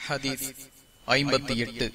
ஹதீஸ் ஐம்பத்தி எட்டு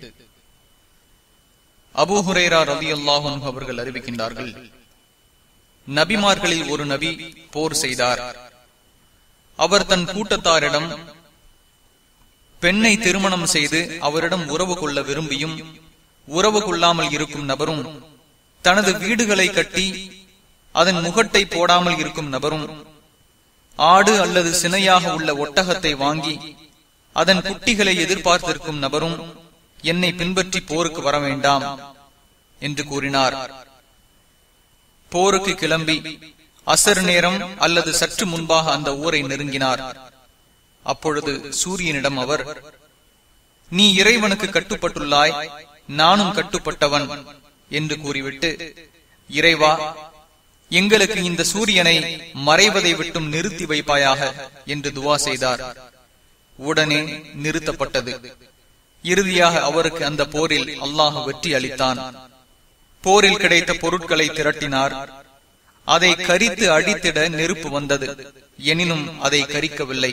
அபூஹுரேரா ரவி அல்லாஹும் அவர்கள் அறிவிக்கின்றார்கள் நபிமார்களில் ஒரு நபி போர் செய்தார் அவர் தன் கூட்டத்தாரிடம் பெண்ணை திருமணம் செய்து அவரிடம் உறவு கொள்ள விரும்பியும் உறவு கொள்ளாமல் இருக்கும் நபரும் தனது வீடுகளை கட்டி அதன் முகட்டை போடாமல் இருக்கும் நபரும் ஆடு அல்லது சினையாக உள்ள ஒட்டகத்தை வாங்கி அதன் குட்டிகளை எதிர்பார்த்திருக்கும் நபரும் என்னை பின்பற்றி போருக்கு வர வேண்டாம் என்று கூறினார் போருக்கு கிளம்பி அசர் நேரம் அல்லது சற்று முன்பாக அந்த ஊரை நெருங்கினார் அப்பொழுது சூரியனிடம் அவர் நீ இறைவனுக்கு கட்டுப்பட்டுள்ளாய் நானும் கட்டுப்பட்டவன் என்று கூறிவிட்டு இறைவா எங்களுக்கு இந்த சூரியனை மறைவதை விட்டும் நிறுத்தி வைப்பாயாக என்று துவா செய்தார் உடனே நிறுத்தப்பட்டது இறுதியாக அவருக்கு அந்த போரில் அல்லாஹ் வெற்றி அளித்தான் போரில் கிடைத்த பொருட்களை திரட்டினார் அதை கரித்து அடித்திட நெருப்பு வந்தது எனினும் அதை கரிக்கவில்லை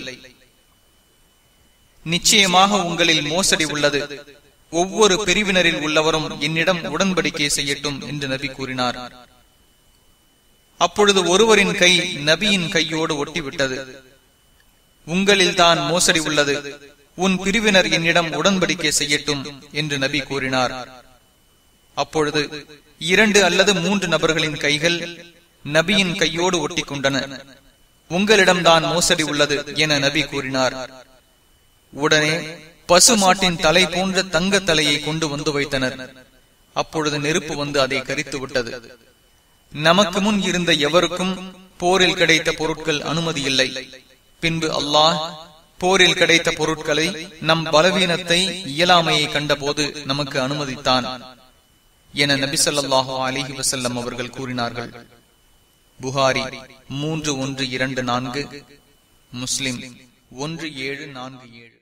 நிச்சயமாக உங்களில் மோசடி உள்ளது ஒவ்வொரு பிரிவினரில் உள்ளவரும் என்னிடம் உடன்படிக்கை செய்யட்டும் என்று நபி கூறினார் அப்பொழுது ஒருவரின் கை நபியின் கையோடு ஒட்டிவிட்டது உங்களில் தான் மோசடி உள்ளது உன் பிரிவினர் என்னிடம் உடன்படிக்கை செய்யட்டும் என்று நபி கூறினார் அப்பொழுது இரண்டு அல்லது மூன்று நபர்களின் கைகள் நபியின் கையோடு ஒட்டி கொண்டன உங்களிடம்தான் மோசடி உள்ளது என நபி கூறினார் உடனே பசு மாட்டின் தலை போன்ற தங்க தலையை கொண்டு வந்து வைத்தனர் அப்பொழுது நெருப்பு வந்து அதை கரித்து விட்டது நமக்கு முன் இருந்த எவருக்கும் போரில் கிடைத்த பொருட்கள் அனுமதி இல்லை பின்பு அல்லாஹ் போரில் கிடைத்த பொருட்களை நம் பலவீனத்தை இயலாமையை கண்டபோது நமக்கு அனுமதித்தான் என நபிசல்லாஹு அலிஹி வசல்லம் அவர்கள் கூறினார்கள் புகாரி மூன்று ஒன்று இரண்டு நான்கு முஸ்லிம் ஒன்று ஏழு நான்கு ஏழு